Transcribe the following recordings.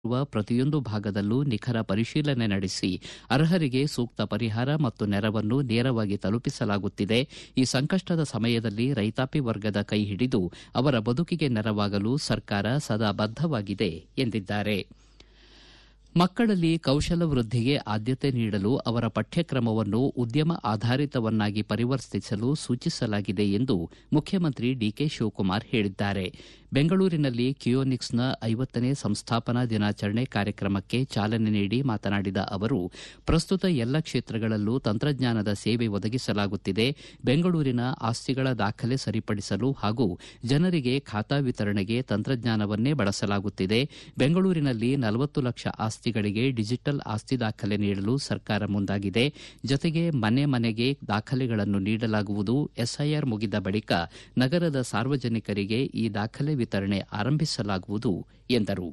ರುವ ಪ್ರತಿಯೊಂದು ಭಾಗದಲ್ಲೂ ನಿಖರ ಪರಿಶೀಲನೆ ನಡೆಸಿ ಅರ್ಹರಿಗೆ ಸೂಕ್ತ ಪರಿಹಾರ ಮತ್ತು ನೆರವನ್ನು ನೇರವಾಗಿ ತಲುಪಿಸಲಾಗುತ್ತಿದೆ ಈ ಸಂಕಷ್ಟದ ಸಮಯದಲ್ಲಿ ರೈತಾಪಿ ವರ್ಗದ ಕೈ ಹಿಡಿದು ಅವರ ಬದುಕಿಗೆ ನೆರವಾಗಲು ಸರ್ಕಾರ ಸದಾ ಬದ್ದವಾಗಿದೆ ಎಂದಿದ್ದಾರೆ ಮಕ್ಕಳಲ್ಲಿ ಕೌಶಲ ವೃದ್ಧಿಗೆ ಆದ್ಯತೆ ನೀಡಲು ಅವರ ಪಠ್ಯಕ್ರಮವನ್ನು ಉದ್ಯಮ ಆಧಾರಿತವನ್ನಾಗಿ ಪರಿವರ್ತಿಸಲು ಸೂಚಿಸಲಾಗಿದೆ ಎಂದು ಮುಖ್ಯಮಂತ್ರಿ ಡಿಕೆ ಶಿವಕುಮಾರ್ ಹೇಳಿದ್ದಾರೆ ಬೆಂಗಳೂರಿನಲ್ಲಿ ಕಿಯೋನಿಕ್ಸ್ನ ಐವತ್ತನೇ ಸಂಸ್ಥಾಪನಾ ದಿನಾಚರಣೆ ಕಾರ್ಯಕ್ರಮಕ್ಕೆ ಚಾಲನೆ ನೀಡಿ ಮಾತನಾಡಿದ ಅವರು ಪ್ರಸ್ತುತ ಎಲ್ಲ ಕ್ಷೇತ್ರಗಳಲ್ಲೂ ತಂತ್ರಜ್ಞಾನದ ಸೇವೆ ಒದಗಿಸಲಾಗುತ್ತಿದೆ ಬೆಂಗಳೂರಿನ ಆಸ್ತಿಗಳ ದಾಖಲೆ ಸರಿಪಡಿಸಲು ಹಾಗೂ ಜನರಿಗೆ ಖಾತಾ ವಿತರಣೆಗೆ ತಂತ್ರಜ್ಞಾನವನ್ನೇ ಬಳಸಲಾಗುತ್ತಿದೆ ಬೆಂಗಳೂರಿನಲ್ಲಿ ನಲವತ್ತು ಲಕ್ಷ ಆಸ್ತಿಗಳಿಗೆ ಡಿಜಿಟಲ್ ಆಸ್ತಿ ದಾಖಲೆ ನೀಡಲು ಸರ್ಕಾರ ಮುಂದಾಗಿದೆ ಜೊತೆಗೆ ಮನೆ ಮನೆಗೆ ದಾಖಲೆಗಳನ್ನು ನೀಡಲಾಗುವುದು ಎಸ್ಐಆರ್ ಮುಗಿದ ಬಳಿಕ ನಗರದ ಸಾರ್ವಜನಿಕರಿಗೆ ಈ ದಾಖಲೆ ವಿತರಣೆ ಆರಂಭಿಸಲಾಗುವುದು ಎಂದರು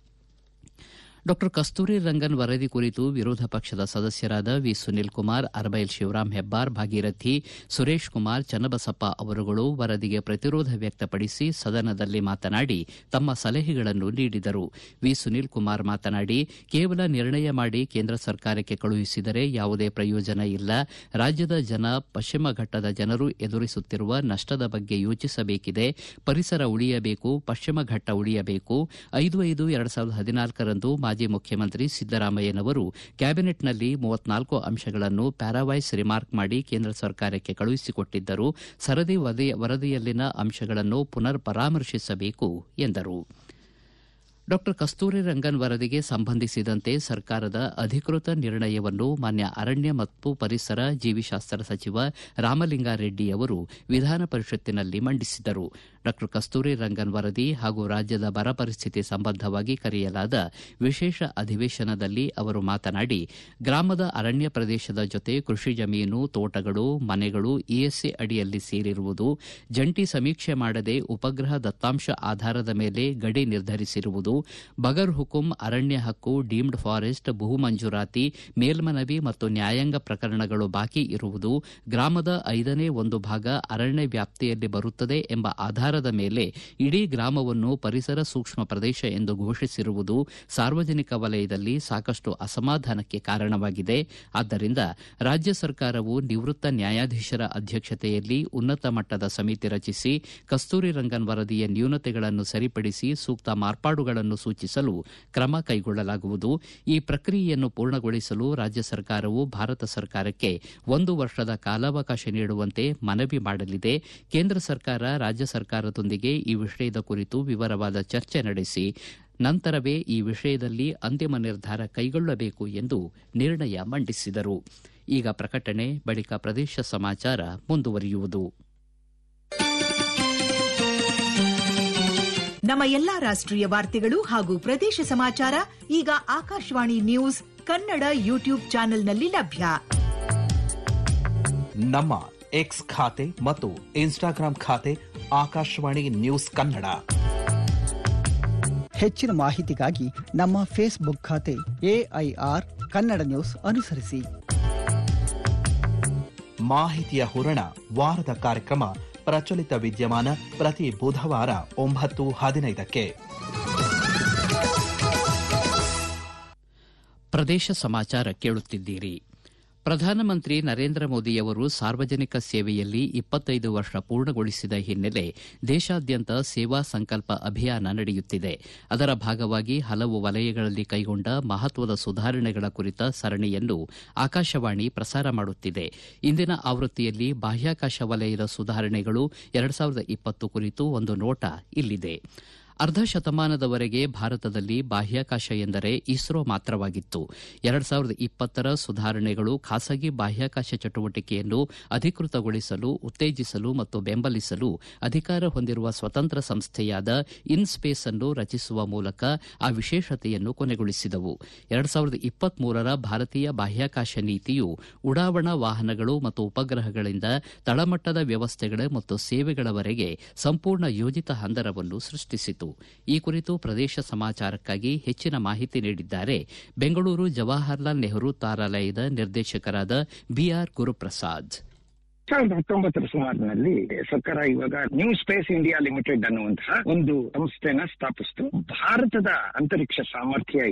ಡಾ ಕಸ್ತೂರಿ ರಂಗನ್ ವರದಿ ಕುರಿತು ವಿರೋಧ ಪಕ್ಷದ ಸದಸ್ಯರಾದ ವಿ ಸುನೀಲ್ ಕುಮಾರ್ ಅರಬೈಲ್ ಶಿವರಾಮ್ ಹೆಬ್ಬಾರ್ ಭಾಗೀರಥಿ ಸುರೇಶ್ ಕುಮಾರ್ ಚನ್ನಬಸಪ್ಪ ಅವರುಗಳು ವರದಿಗೆ ಪ್ರತಿರೋಧ ವ್ಯಕ್ತಪಡಿಸಿ ಸದನದಲ್ಲಿ ಮಾತನಾಡಿ ತಮ್ಮ ಸಲಹೆಗಳನ್ನು ನೀಡಿದರು ವಿ ಸುನೀಲ್ ಕುಮಾರ್ ಮಾತನಾಡಿ ಕೇವಲ ನಿರ್ಣಯ ಮಾಡಿ ಕೇಂದ್ರ ಸರ್ಕಾರಕ್ಕೆ ಕಳುಹಿಸಿದರೆ ಯಾವುದೇ ಪ್ರಯೋಜನ ಇಲ್ಲ ರಾಜ್ಯದ ಜನ ಪಶ್ಚಿಮ ಘಟ್ಟದ ಜನರು ಎದುರಿಸುತ್ತಿರುವ ನಷ್ಟದ ಬಗ್ಗೆ ಯೋಚಿಸಬೇಕಿದೆ ಪರಿಸರ ಉಳಿಯಬೇಕು ಪಶ್ಚಿಮ ಘಟ್ಟ ಉಳಿಯಬೇಕು ಐದು ಐದು ಎರಡು ಸಾವಿರದ ಹದಿನಾಲ್ಕರಂದು ಮಾಜಿ ಮುಖ್ಯಮಂತ್ರಿ ಸಿದ್ದರಾಮಯ್ಯನವರು ಕ್ಯಾಬಿನೆಟ್ನಲ್ಲಿ ಮೂವತ್ನಾಲ್ಕು ಅಂಶಗಳನ್ನು ಪ್ಯಾರಾವೈಸ್ ರಿಮಾರ್ಕ್ ಮಾಡಿ ಕೇಂದ್ರ ಸರ್ಕಾರಕ್ಕೆ ಕಳುಹಿಸಿಕೊಟ್ಟಿದ್ದರು ಸರದಿ ವರದಿಯಲ್ಲಿನ ಅಂಶಗಳನ್ನು ಪುನರ್ ಪರಾಮರ್ಶಿಸಬೇಕು ಎಂದರು ಡಾ ಕಸ್ತೂರಿ ರಂಗನ್ ವರದಿಗೆ ಸಂಬಂಧಿಸಿದಂತೆ ಸರ್ಕಾರದ ಅಧಿಕೃತ ನಿರ್ಣಯವನ್ನು ಮಾನ್ಯ ಅರಣ್ಯ ಮತ್ತು ಪರಿಸರ ಜೀವಿಶಾಸ್ತ್ರ ಸಚಿವ ರಾಮಲಿಂಗಾರೆಡ್ಡಿ ಅವರು ವಿಧಾನ ಪರಿಷತ್ತಿನಲ್ಲಿ ಮಂಡಿಸಿದರು ಡಾ ಕಸ್ತೂರಿ ರಂಗನ್ ವರದಿ ಹಾಗೂ ರಾಜ್ಯದ ಬರ ಪರಿಸ್ಥಿತಿ ಸಂಬಂಧವಾಗಿ ಕರೆಯಲಾದ ವಿಶೇಷ ಅಧಿವೇಶನದಲ್ಲಿ ಅವರು ಮಾತನಾಡಿ ಗ್ರಾಮದ ಅರಣ್ಯ ಪ್ರದೇಶದ ಜೊತೆ ಕೃಷಿ ಜಮೀನು ತೋಟಗಳು ಮನೆಗಳು ಇಎಸ್ಎ ಅಡಿಯಲ್ಲಿ ಸೇರಿರುವುದು ಜಂಟಿ ಸಮೀಕ್ಷೆ ಮಾಡದೆ ಉಪಗ್ರಹ ದತ್ತಾಂಶ ಆಧಾರದ ಮೇಲೆ ಗಡಿ ನಿರ್ಧರಿಸಿರುವುದು ಬಗರ್ ಹುಕುಂ ಅರಣ್ಯ ಹಕ್ಕು ಡೀಮ್ಡ್ ಫಾರೆಸ್ಟ್ ಭೂ ಮಂಜೂರಾತಿ ಮೇಲ್ಮನವಿ ಮತ್ತು ನ್ಯಾಯಾಂಗ ಪ್ರಕರಣಗಳು ಬಾಕಿ ಇರುವುದು ಗ್ರಾಮದ ಐದನೇ ಒಂದು ಭಾಗ ಅರಣ್ಯ ವ್ಯಾಪ್ತಿಯಲ್ಲಿ ಬರುತ್ತದೆ ಎಂಬ ಆಧಾರದ ಮೇಲೆ ಇಡೀ ಗ್ರಾಮವನ್ನು ಪರಿಸರ ಸೂಕ್ಷ್ಮ ಪ್ರದೇಶ ಎಂದು ಘೋಷಿಸಿರುವುದು ಸಾರ್ವಜನಿಕ ವಲಯದಲ್ಲಿ ಸಾಕಷ್ಟು ಅಸಮಾಧಾನಕ್ಕೆ ಕಾರಣವಾಗಿದೆ ಆದ್ದರಿಂದ ರಾಜ್ಯ ಸರ್ಕಾರವು ನಿವೃತ್ತ ನ್ಯಾಯಾಧೀಶರ ಅಧ್ಯಕ್ಷತೆಯಲ್ಲಿ ಉನ್ನತ ಮಟ್ಟದ ಸಮಿತಿ ರಚಿಸಿ ಕಸ್ತೂರಿ ರಂಗನ್ ವರದಿಯ ನ್ಯೂನತೆಗಳನ್ನು ಸರಿಪಡಿಸಿ ಸೂಕ್ತ ಮಾರ್ಪಾಡುಗಳನ್ನು ಸೂಚಿಸಲು ಕ್ರಮ ಕೈಗೊಳ್ಳಲಾಗುವುದು ಈ ಪ್ರಕ್ರಿಯೆಯನ್ನು ಪೂರ್ಣಗೊಳಿಸಲು ರಾಜ್ಯ ಸರ್ಕಾರವು ಭಾರತ ಸರ್ಕಾರಕ್ಕೆ ಒಂದು ವರ್ಷದ ಕಾಲಾವಕಾಶ ನೀಡುವಂತೆ ಮನವಿ ಮಾಡಲಿದೆ ಕೇಂದ್ರ ಸರ್ಕಾರ ರಾಜ್ಯ ಸರ್ಕಾರದೊಂದಿಗೆ ಈ ವಿಷಯದ ಕುರಿತು ವಿವರವಾದ ಚರ್ಚೆ ನಡೆಸಿ ನಂತರವೇ ಈ ವಿಷಯದಲ್ಲಿ ಅಂತಿಮ ನಿರ್ಧಾರ ಕೈಗೊಳ್ಳಬೇಕು ಎಂದು ನಿರ್ಣಯ ಮಂಡಿಸಿದರು ಈಗ ಪ್ರಕಟಣೆ ಬಳಿಕ ಪ್ರದೇಶ ಸಮಾಚಾರ ಮುಂದುವರಿಯುವುದು ನಮ್ಮ ಎಲ್ಲಾ ರಾಷ್ಟ್ರೀಯ ವಾರ್ತೆಗಳು ಹಾಗೂ ಪ್ರದೇಶ ಸಮಾಚಾರ ಈಗ ಆಕಾಶವಾಣಿ ನ್ಯೂಸ್ ಕನ್ನಡ ಯೂಟ್ಯೂಬ್ ಚಾನೆಲ್ನಲ್ಲಿ ಲಭ್ಯ ನಮ್ಮ ಎಕ್ಸ್ ಖಾತೆ ಮತ್ತು ಇನ್ಸ್ಟಾಗ್ರಾಂ ಖಾತೆ ಆಕಾಶವಾಣಿ ನ್ಯೂಸ್ ಕನ್ನಡ ಹೆಚ್ಚಿನ ಮಾಹಿತಿಗಾಗಿ ನಮ್ಮ ಫೇಸ್ಬುಕ್ ಖಾತೆ ಎಐಆರ್ ಕನ್ನಡ ನ್ಯೂಸ್ ಅನುಸರಿಸಿ ಮಾಹಿತಿಯ ಹೂರಣ ವಾರದ ಕಾರ್ಯಕ್ರಮ ಪ್ರಚಲಿತ ವಿದ್ಯಮಾನ ಪ್ರತಿ ಬುಧವಾರ ಒಂಬತ್ತು ಹದಿನೈದಕ್ಕೆ ಪ್ರದೇಶ ಸಮಾಚಾರ ಕೇಳುತ್ತಿದ್ದೀರಿ ಪ್ರಧಾನಮಂತ್ರಿ ನರೇಂದ್ರ ಮೋದಿಯವರು ಸಾರ್ವಜನಿಕ ಸೇವೆಯಲ್ಲಿ ಇಪ್ಪತ್ತೈದು ವರ್ಷ ಪೂರ್ಣಗೊಳಿಸಿದ ಹಿನ್ನೆಲೆ ದೇಶಾದ್ಯಂತ ಸೇವಾ ಸಂಕಲ್ಪ ಅಭಿಯಾನ ನಡೆಯುತ್ತಿದೆ ಅದರ ಭಾಗವಾಗಿ ಹಲವು ವಲಯಗಳಲ್ಲಿ ಕೈಗೊಂಡ ಮಹತ್ವದ ಸುಧಾರಣೆಗಳ ಕುರಿತ ಸರಣಿಯನ್ನು ಆಕಾಶವಾಣಿ ಪ್ರಸಾರ ಮಾಡುತ್ತಿದೆ ಇಂದಿನ ಆವೃತ್ತಿಯಲ್ಲಿ ಬಾಹ್ಯಾಕಾಶ ವಲಯದ ಸುಧಾರಣೆಗಳು ಎರಡು ಸಾವಿರದ ಇಪ್ಪತ್ತು ಕುರಿತು ಒಂದು ನೋಟ ಇಲ್ಲಿದೆ ಅರ್ಧ ಶತಮಾನದವರೆಗೆ ಭಾರತದಲ್ಲಿ ಬಾಹ್ಯಾಕಾಶ ಎಂದರೆ ಇಸ್ರೋ ಮಾತ್ರವಾಗಿತ್ತು ಎರಡು ಸಾವಿರದ ಇಪ್ಪತ್ತರ ಸುಧಾರಣೆಗಳು ಖಾಸಗಿ ಬಾಹ್ಯಾಕಾಶ ಚಟುವಟಿಕೆಯನ್ನು ಅಧಿಕೃತಗೊಳಿಸಲು ಉತ್ತೇಜಿಸಲು ಮತ್ತು ಬೆಂಬಲಿಸಲು ಅಧಿಕಾರ ಹೊಂದಿರುವ ಸ್ವತಂತ್ರ ಸಂಸ್ಥೆಯಾದ ಇನ್ಸ್ಪೇಸ್ ಅನ್ನು ರಚಿಸುವ ಮೂಲಕ ಆ ವಿಶೇಷತೆಯನ್ನು ಕೊನೆಗೊಳಿಸಿದವು ಎರಡು ಸಾವಿರದ ಇಪ್ಪತ್ಮೂರರ ಭಾರತೀಯ ಬಾಹ್ಯಾಕಾಶ ನೀತಿಯು ಉಡಾವಣಾ ವಾಹನಗಳು ಮತ್ತು ಉಪಗ್ರಹಗಳಿಂದ ತಳಮಟ್ಟದ ವ್ಯವಸ್ಥೆಗಳ ಮತ್ತು ಸೇವೆಗಳವರೆಗೆ ಸಂಪೂರ್ಣ ಯೋಜಿತ ಹಂದರವನ್ನು ಸೃಷ್ಟಿಸಿತು ಈ ಕುರಿತು ಪ್ರದೇಶ ಸಮಾಚಾರಕ್ಕಾಗಿ ಹೆಚ್ಚಿನ ಮಾಹಿತಿ ನೀಡಿದ್ದಾರೆ ಬೆಂಗಳೂರು ಜವಾಹರಲಾಲ್ ನೆಹರು ತಾರಾಲಯದ ನಿರ್ದೇಶಕರಾದ ಬಿಆರ್ ಗುರುಪ್ರಸಾದ್ ಸಾವಿರದ ಹತ್ತೊಂಬತ್ತರ ಸುಮಾರಿನಲ್ಲಿ ಸರ್ಕಾರ ಇವಾಗ ನ್ಯೂ ಸ್ಪೇಸ್ ಇಂಡಿಯಾ ಲಿಮಿಟೆಡ್ ಅನ್ನುವಂತಹ ಒಂದು ಸಂಸ್ಥೆನ ಸ್ಥಾಪಿಸಿತು ಭಾರತದ ಅಂತರಿಕ್ಷ ಸಾಮರ್ಥ್ಯ